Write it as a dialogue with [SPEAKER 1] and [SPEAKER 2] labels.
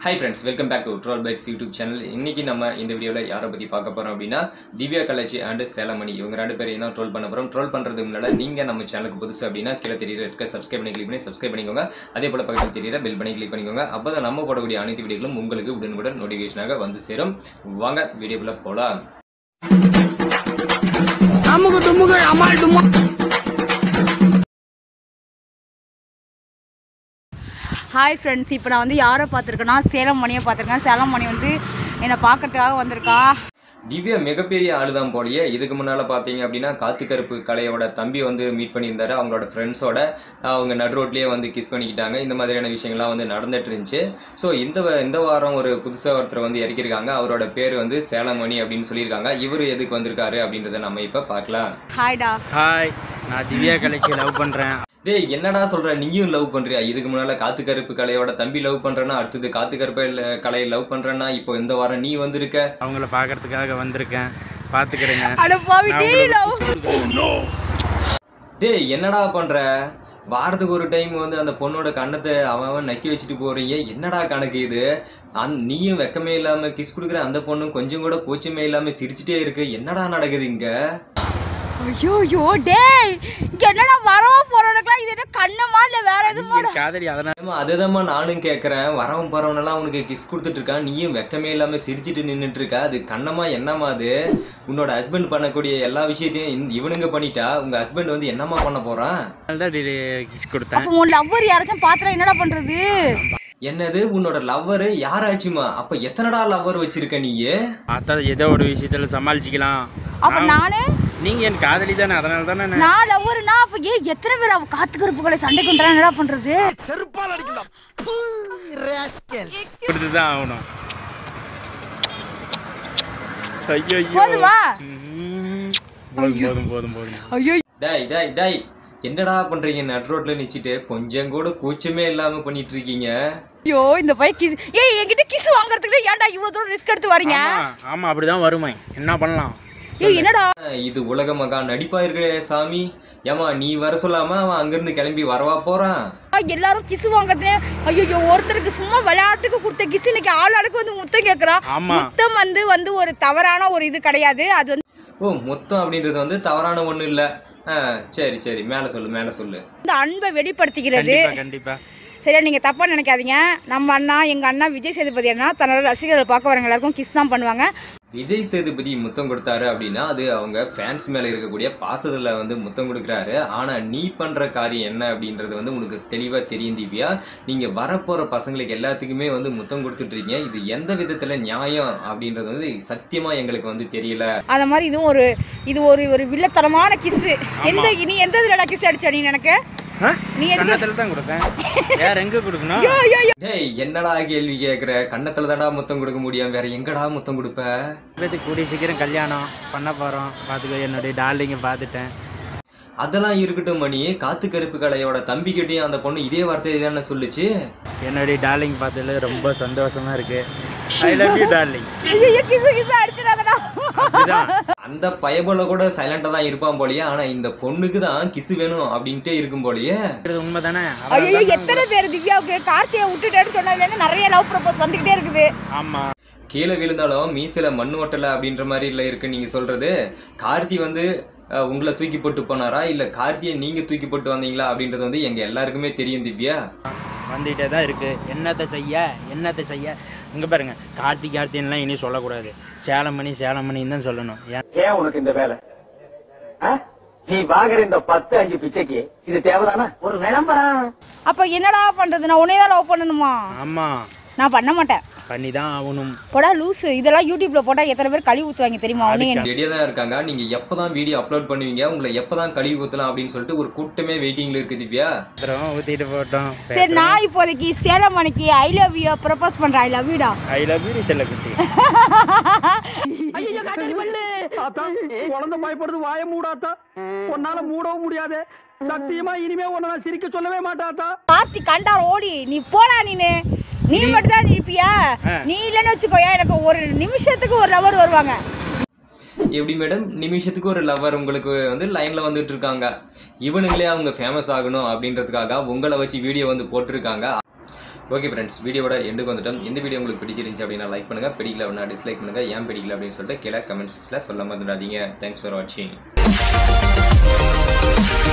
[SPEAKER 1] Hi friends welcome back to Troll Bytes YouTube channel இன்னைக்கு நம்ம இந்த வீடியோவில் யாரை பற்றி பார்க்க போகிறோம் அப்படின்னா திவ்யா கலாச்சி அண்ட் சேலமணி இவங்க ரெண்டு பேரையும் தான் ட்ரோல் பண்ண போகிறோம் ட்ரோல் பண்ணுறதுக்கு முன்னாடி நீங்கள் நம்ம சேனலுக்கு புதுசு அப்படின்னா கீழே தெரியல இருக்க சப்ஸ்கிரைப் பண்ணி கிளிக் பண்ணி சப்ஸ்கிரைப் பண்ணிக்கோங்க அதே போல் பக்கத்தில் தெரியல பெல் பண்ணி கிளிக் பண்ணிக்கோங்க அப்போ தான் நம்ம போடக்கூடிய அனைத்து வீடியோகளும் உங்களுக்கு உடனுக்குடன் நோட்டிஃபிகேஷனாக வந்து சேரும் வாங்க வீடியோக்குள்ளே போகலாம்
[SPEAKER 2] அமுகு டுமுகு அமால் டுமா
[SPEAKER 3] ஹாய் ஃப்ரெண்ட்ஸ் இப்போ நான் வந்து யாரை பார்த்துருக்கேன்னா சேலம் மணியை பார்த்துருக்கேன் சேலம் மணி வந்து என்னை பார்க்கறதுக்காக வந்திருக்கா
[SPEAKER 1] திவ்யா மிகப்பெரிய ஆளுதான் போலயே இதுக்கு முன்னால் பார்த்தீங்க அப்படின்னா காத்து கருப்பு கலையோட தம்பி வந்து மீட் பண்ணியிருந்தாரு அவங்களோட ஃப்ரெண்ட்ஸோட அவங்க நடு ரோட்லேயே வந்து கிஸ் பண்ணிக்கிட்டாங்க இந்த மாதிரியான விஷயங்கள்லாம் வந்து நடந்துட்டு இருந்துச்சு ஸோ இந்த வ- இந்த வாரம் ஒரு புதுசாக ஒருத்தர் வந்து இறக்கியிருக்காங்க அவரோட பேர் வந்து சேலமணி அப்படின்னு சொல்லியிருக்காங்க இவர் எதுக்கு வந்திருக்காரு அப்படின்றத நம்ம இப்போ பார்க்கலாம்
[SPEAKER 3] ஹாய்டா
[SPEAKER 2] ஹாய் நான் திவ்யா கலைக்கு லவ் பண்றேன்
[SPEAKER 1] டேய் என்னடா சொல்ற நீயும் லவ் பண்றியா இதுக்கு முன்னால காத்து கருப்பு கலையோட தம்பி லவ் பண்றேன்னா அடுத்தது காத்து கருப்பு கலையை லவ் பண்றேன்னா இப்போ இந்த வாரம் நீ வந்திருக்க
[SPEAKER 2] அவங்கள பார்க்கறதுக்காக வந்திருக்கேன் பார்த்துக்கிறேங்க
[SPEAKER 3] அட பாவி
[SPEAKER 2] நான்
[SPEAKER 3] டேய்
[SPEAKER 2] உங்களுக்கு
[SPEAKER 3] love.
[SPEAKER 1] டேய் என்னடா பண்ற வாரத்துக்கு ஒரு டைம் வந்து அந்த பொண்ணோட கண்ணத்தை அவன் அவன் நக்கி வச்சுட்டு போறீங்க என்னடா கணக்கு இது அந் நீயும் வெக்கமே இல்லாம கிஸ் கொடுக்குற அந்த பொண்ணும் கொஞ்சம் கூட கூச்சமே இல்லாம சிரிச்சுட்டே இருக்கு என்னடா நடக்குது இங்க
[SPEAKER 3] ஐயோ ஐயோ டேய் இங்க என்னடா வரவா போறவனுக்குலாம் இது என்ன கண்ணமா இல்ல வேற எதுவுமா
[SPEAKER 2] நீங்க காதலி அதனால
[SPEAKER 1] ஏம்மா, அதுதாம்மா நானும் கேட்குறேன் வரவன் போறவனெல்லாம் உனக்கு கிஸ் கொடுத்துட்டு இருக்கான் நீயும் வெக்கமே இல்லாம சிரிச்சிட்டு நின்றுட்டு இருக்க அது கண்ணமா என்னம்மா அது உன்னோட ஹஸ்பண்ட் பண்ணக்கூடிய எல்லா விஷயத்தையும் இந்த- இவனுங்க பண்ணிட்டா உங்க ஹஸ்பண்ட் வந்து என்னம்மா பண்ண போறான்
[SPEAKER 2] தான் கிஸ் கொடுத்தேன்
[SPEAKER 3] அப்போ உன் லவ்வர் யாராச்சும் பாத்துறா என்னடா பண்றது
[SPEAKER 1] என்னது உன்னோட லவ்வர் யாராச்சுமா அப்ப எத்தனடா லவ்வர் வச்சிருக்க நீயே
[SPEAKER 2] பார்த்தா ஏதோ ஒரு விஷயத்துல சமாளிச்சுக்கலாம்
[SPEAKER 3] அப்ப
[SPEAKER 2] நான்-
[SPEAKER 3] நானு
[SPEAKER 2] நீங்க என் காதலி தானே அதனால தானே நான்
[SPEAKER 3] நான் லவ்வர்னா அப்ப ஏன் எத்தனை பேர் அவ காத்து கருப்புகளை சண்டை கொண்டா என்னடா பண்றது
[SPEAKER 2] கொடுத்து தான் ஆகணும் ஐயோ ஐயோ
[SPEAKER 3] போதுமா?
[SPEAKER 2] ம், போதும் போதும் போதும் போதும்
[SPEAKER 3] ஐயோ
[SPEAKER 1] டேய் டேய் டேய் என்னடா பண்றீங்க நட் ரோட்ல நிச்சிட்டு கொஞ்சம் கூட கூச்சமே இல்லாம பண்ணிட்டு இருக்கீங்க
[SPEAKER 3] ஐயோ இந்த பைக் கிஸ் ஏய் என்கிட்ட கிஸ் வாங்குறதுக்கு ஏன்டா இவ்வளவு தூரம் ரிஸ்க் எடுத்து வரீங்க
[SPEAKER 2] ஆமா ஆமா அப்படிதான் வருமே என்ன பண்ணலாம்
[SPEAKER 3] ஏய் என்னடா
[SPEAKER 1] இது உலக மகா நடிப்பா இருக்கிற சாமி ஏமா நீ வர சொல்லாம அவன் அங்கிருந்து கிளம்பி வரவா போறான்
[SPEAKER 3] எல்லாரும் கிஸ் வாங்குறது ஐயோ ஒருத்தருக்கு சும்மா விளையாட்டுக்கு கொடுத்த கிஸ் இன்னைக்கு ஆள் ஆளுக்கு வந்து முத்தம் கேக்குறான்
[SPEAKER 2] ஆமா
[SPEAKER 3] முத்தம் வந்து வந்து ஒரு தவறான ஒரு இது கிடையாது அது வந்து
[SPEAKER 1] ஓ மொத்தம் அப்படின்றது வந்து தவறான ஒண்ணு இல்ல ஆ, சரி சரி மேல சொல்லு மேல சொல்லு
[SPEAKER 3] இந்த அன்பை வெளிப்படுத்திக்கிறது
[SPEAKER 2] கண்டிப்பா கண்டிப்பா
[SPEAKER 3] சரியா நீங்க தப்பா நினைக்காதீங்க நம்ம அண்ணா எங்க அண்ணா விஜய் சேதுபதி அண்ணா தன்னோட ரசிகர்களை பார்க்க வரவங்க எல்லாருக்கும் கிஸ் தான் பண்ணுவாங்க
[SPEAKER 1] விஜய் சேதுபதி முத்தம் கொடுத்தாரு அப்படின்னா அது அவங்க ஃபேன்ஸ் மேல இருக்கக்கூடிய பாசத்துல வந்து முத்தம் கொடுக்குறாரு ஆனா நீ பண்ற காரியம் என்ன அப்படின்றது வந்து உனக்கு தெளிவா தெரியும் திவ்யா நீங்க வரப்போற பசங்களுக்கு எல்லாத்துக்குமே வந்து முத்தம் கொடுத்துட்டு இருக்கீங்க இது எந்த விதத்துல நியாயம் அப்படின்றது வந்து சத்தியமா எங்களுக்கு வந்து தெரியல
[SPEAKER 3] அந்த மாதிரி இதுவும் ஒரு இது ஒரு ஒரு வில்லத்தனமான கிஸ் எந்த நீ எந்த இதுலடா கிஸ் அடிச்ச நீ எனக்கு
[SPEAKER 2] ஆ?
[SPEAKER 3] நீ எதுக்கு
[SPEAKER 2] கன்னத்துல தான் கொடுப்பேன் வேற எங்க கொடுக்கணும்
[SPEAKER 3] ஐயோ, ஐயோ, ஐயோ.
[SPEAKER 1] டேய் என்னடா கேள்வி கேக்குற கன்னத்துல தான்டா முத்தம் கொடுக்க முடியும் வேற எங்கடா முத்தம் கொடுப்ப
[SPEAKER 2] பேத்துக்கு கூடிய சீக்கிரம் கல்யாணம் பண்ண போறோம் பார்த்துக்கோ என்னுடைய டார்லிங்கை பார்த்துட்டேன்
[SPEAKER 1] அதெல்லாம் இருக்கட்டும் மணி காத்து கருப்பு கலையோட தம்பிக்கிட்டையும் அந்த பொண்ணு இதே வார்த்தையை தானே சொல்லுச்சு
[SPEAKER 2] என்னுடைய டார்லிங் பார்த்ததுல ரொம்ப சந்தோஷமா இருக்கு ஐ லவ் யூ டார்லிங்
[SPEAKER 3] ஐயோ, ஐயோ, கிஸ் கிஸ் அடிச்சிடாதடா
[SPEAKER 2] அப்படிதான்
[SPEAKER 1] அந்த பயபோல கூட சைலண்டா தான் இருப்பான் போலயே ஆனா இந்த பொண்ணுக்கு தான் கிசு வேணும் அப்படின்ட்டே இருக்கும் போலயே
[SPEAKER 2] இது உண்மைதானே
[SPEAKER 3] ஐயோ எத்தனை பேர் திவ்யாவுக்கு கார்த்தியை விட்டுட்டேன்னு சொன்னதுல இருந்து நிறைய லவ் ப்ரப்போஸ் வந்துகிட்டே இருக்குது
[SPEAKER 2] ஆமா
[SPEAKER 1] கீழே விழுந்தாலும் மீசையில மண் ஓட்டல அப்படின்ற மாதிரி இல்ல இருக்கு நீங்க சொல்றது கார்த்தி வந்து அஹ், உங்களை தூக்கி போட்டு போனாரா இல்ல கார்த்தியை நீங்க தூக்கி போட்டு வந்தீங்களா அப்படின்றது வந்து எங்க எல்லாருக்குமே தெரியும் திவ்யா
[SPEAKER 2] வந்துகிட்டே தான் இருக்கு என்னத்தை செய்ய என்னத்தை செய்ய இங்க பாருங்க கார்த்தி கார்த்தின்லாம் இனி சொல்லக்கூடாது சேலமணி சேலமணின்னு தான் சொல்லணும் ஏன்
[SPEAKER 4] ஏன் உனக்கு இந்த வேலை ஆ? நீ வாங்குற இந்த பத்து அஞ்சு பிச்சைக்கு இது தேவைதானா ஒரு விளம்பரம்
[SPEAKER 3] அப்ப என்னடா பண்றது நான் உன்னைய தான் லவ் பண்ணணுமா
[SPEAKER 2] ஆமா
[SPEAKER 3] நான் பண்ண மாட்டேன்
[SPEAKER 2] பண்ணி தான் ஆகணும்
[SPEAKER 3] போடா லூசு இதெல்லாம் யூடியூப்ல போட்டா எத்தனை பேர் கழுவி ஊத்துவாங்க தெரியுமா உன்னைய
[SPEAKER 1] ரெடியா தான் இருக்காங்க நீங்க எப்பதான் வீடியோ அப்லோட் பண்ணுவீங்க உங்களை எப்பதான் கழுவி ஊத்தலாம் அப்படின்னு சொல்லிட்டு ஒரு கூட்டமே வெயிட்டிங்ல இருக்கு திவ்யா
[SPEAKER 2] அப்புறம் ஊத்திட்டு போட்டோம்
[SPEAKER 3] சரி நான் இப்போதைக்கு சேலம் மணிக்கு ஐ லவ் யூ ப்ரப்போஸ் பண்றேன் ஐ லவ் யூடா
[SPEAKER 2] ஐ லவ் யூ செல்ல குட்டி
[SPEAKER 5] குழந்தை பயப்படுது வாய மூடாத்தா உன்னால மூடவும் முடியாது சத்தியமா இனிமே உன்னை நான் சிரிக்க சொல்லவே மாட்டாத்தா
[SPEAKER 3] கார்த்தி கண்டார் ஓடி நீ போடா நீனு நீ மட்டும் தான் இருப்பியா
[SPEAKER 2] ஆ.
[SPEAKER 3] நீ இல்லைன்னு வச்சுக்கோயா எனக்கு ஒரு நிமிஷத்துக்கு ஒரு லவர் வருவாங்க
[SPEAKER 1] எப்படி மேடம் நிமிஷத்துக்கு ஒரு லவர் உங்களுக்கு வந்து லைன்ல வந்துட்டு இருக்காங்க இவனுங்களே அவங்க ஃபேமஸ் ஆகணும் அப்படின்றதுக்காக உங்களை வச்சு வீடியோ வந்து போட்டிருக்காங்க ஓகே ஃப்ரெண்ட்ஸ் வீடியோட எண்டுக்கு வந்துட்டோம் இந்த வீடியோ உங்களுக்கு பிடிச்சிருந்துச்சு அப்படின்னா லைக் பண்ணுங்கள் பிடிக்கல அப்படின்னா டிஸ்லைக் பண்ணுங்கள் ஏன் பிடிக்கல அப்படின்னு சொல்லிட்டு கீழே கமெண்ட்ஸில் சொல்ல மறந்துடாதீங்க தேங்க்ஸ் ஃபார் வாட்சிங்